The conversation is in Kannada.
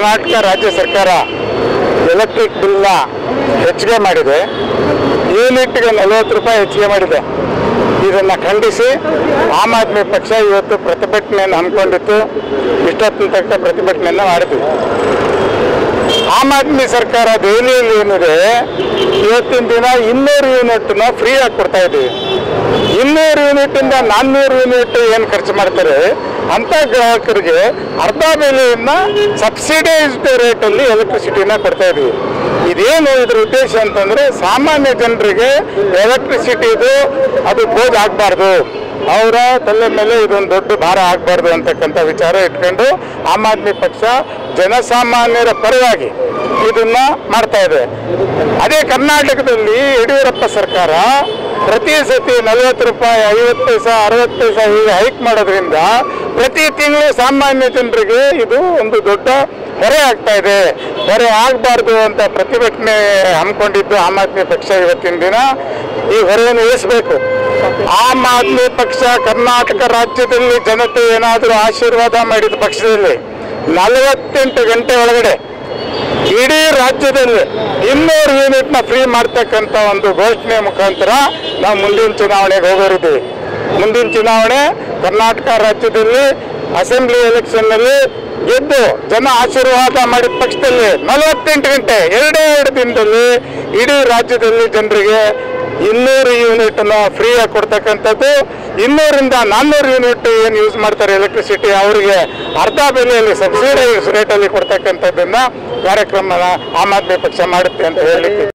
ಕರ್ನಾಟಕ ರಾಜ್ಯ ಸರ್ಕಾರ ಎಲೆಕ್ಟ್ರಿಕ್ ಬಿಲ್ನ ಹೆಚ್ಚಿಗೆ ಮಾಡಿದೆ ಯೂನಿಟ್ಗೆ ನಲವತ್ತು ರೂಪಾಯಿ ಹೆಚ್ಚಿಗೆ ಮಾಡಿದೆ ಇದನ್ನು ಖಂಡಿಸಿ ಆಮ್ ಆದ್ಮಿ ಪಕ್ಷ ಇವತ್ತು ಪ್ರತಿಭಟನೆಯನ್ನು ಹಮ್ಮಿಕೊಂಡಿತ್ತು ಇಷ್ಟೊತ್ತಿನ ತನಕ ಪ್ರತಿಭಟನೆಯನ್ನು ಮಾಡಿದ್ವಿ ಆಮ್ ಆದ್ಮಿ ಸರ್ಕಾರ ದೆಹಲಿಯಲ್ಲಿ ಏನಿದೆ ಇವತ್ತಿನ ದಿನ ಇನ್ನೂರು ಯೂನಿಟ್ನ ಫ್ರೀ ಆಗಿ ಕೊಡ್ತಾ ಇದ್ದೀವಿ ಇನ್ನೂರು ಯೂನಿಟಿಂದ ನಾನ್ನೂರು ಯೂನಿಟ್ ಏನು ಖರ್ಚು ಮಾಡ್ತಾರೆ ಅಂಥ ಗ್ರಾಹಕರಿಗೆ ಅರ್ಧ ಬೆಲೆಯನ್ನ ಸಬ್ಸಿಡೈಸ್ಡ್ ರೇಟಲ್ಲಿ ಎಲೆಕ್ಟ್ರಿಸಿಟಿನ ಕೊಡ್ತಾ ಇದ್ದೀವಿ ಇದೇನು ಇದ್ರ ಉದ್ದೇಶ ಅಂತಂದ್ರೆ ಸಾಮಾನ್ಯ ಜನರಿಗೆ ಎಲೆಕ್ಟ್ರಿಸಿಟಿದು ಅದು ಬೋಜ್ ಆಗಬಾರ್ದು ಅವರ ತಲೆ ಮೇಲೆ ಇದೊಂದು ದೊಡ್ಡ ಭಾರ ಆಗಬಾರ್ದು ಅಂತಕ್ಕಂಥ ವಿಚಾರ ಇಟ್ಕೊಂಡು ಆಮ್ ಆದ್ಮಿ ಪಕ್ಷ ಜನಸಾಮಾನ್ಯರ ಪರವಾಗಿ ಇದನ್ನ ಮಾಡ್ತಾ ಇದೆ ಅದೇ ಕರ್ನಾಟಕದಲ್ಲಿ ಯಡಿಯೂರಪ್ಪ ಸರ್ಕಾರ ಪ್ರತಿ ಸತಿ ನಲವತ್ತು ರೂಪಾಯಿ ಐವತ್ತು ಪೈಸ ಅರವತ್ತು ಪೈಸ ಹೀಗೆ ಹೈಕ್ ಮಾಡೋದ್ರಿಂದ ಪ್ರತಿ ತಿಂಗಳು ಸಾಮಾನ್ಯ ಜನರಿಗೆ ಇದು ಒಂದು ದೊಡ್ಡ ಹೊರೆ ಆಗ್ತಾ ಇದೆ ಹೊರೆ ಆಗಬಾರ್ದು ಅಂತ ಪ್ರತಿಭಟನೆ ಹಮ್ಮಿಕೊಂಡಿದ್ದು ಆಮ್ ಆದ್ಮಿ ಪಕ್ಷ ಇವತ್ತಿನ ದಿನ ಈ ಹೊರೆಯನ್ನು ಇಳಿಸಬೇಕು ಆಮ್ ಆದ್ಮಿ ಪಕ್ಷ ಕರ್ನಾಟಕ ರಾಜ್ಯದಲ್ಲಿ ಜನತೆ ಏನಾದರೂ ಆಶೀರ್ವಾದ ಮಾಡಿದ ಪಕ್ಷದಲ್ಲಿ ನಲವತ್ತೆಂಟು ಗಂಟೆ ಒಳಗಡೆ ಇಡೀ ರಾಜ್ಯದಲ್ಲಿ ಇನ್ನೂರು ಯೂನಿಟ್ನ ಫ್ರೀ ಮಾಡ್ತಕ್ಕಂಥ ಒಂದು ಘೋಷಣೆ ಮುಖಾಂತರ ನಾವು ಮುಂದಿನ ಚುನಾವಣೆಗೆ ಹೋಗೋರಿದ್ದೀವಿ ಮುಂದಿನ ಚುನಾವಣೆ ಕರ್ನಾಟಕ ರಾಜ್ಯದಲ್ಲಿ ಅಸೆಂಬ್ಲಿ ಎಲೆಕ್ಷನ್ನಲ್ಲಿ ಗೆದ್ದು ಜನ ಆಶೀರ್ವಾದ ಮಾಡಿದ ಪಕ್ಷದಲ್ಲಿ ನಲವತ್ತೆಂಟು ಗಂಟೆ ಎರಡೇ ಎರಡು ದಿನದಲ್ಲಿ ಇಡೀ ರಾಜ್ಯದಲ್ಲಿ ಜನರಿಗೆ ಇನ್ನೂರು ಯೂನಿಟ್ನ ಫ್ರೀಯಾಗಿ ಕೊಡ್ತಕ್ಕಂಥದ್ದು ಇನ್ನೂರಿಂದ ನಾನ್ನೂರು ಯೂನಿಟ್ ಏನು ಯೂಸ್ ಮಾಡ್ತಾರೆ ಎಲೆಕ್ಟ್ರಿಸಿಟಿ ಅವರಿಗೆ ಅರ್ಧ ಬೆಲೆಯಲ್ಲಿ ಸಬ್ಸಿಡೈಸ್ ರೇಟಲ್ಲಿ ಕೊಡ್ತಕ್ಕಂಥದ್ದನ್ನ ಕಾರ್ಯಕ್ರಮನ ಆಮ್ ಆದ್ಮಿ ಪಕ್ಷ ಮಾಡುತ್ತೆ ಅಂತ ಹೇಳಲಿಕ್ಕೆ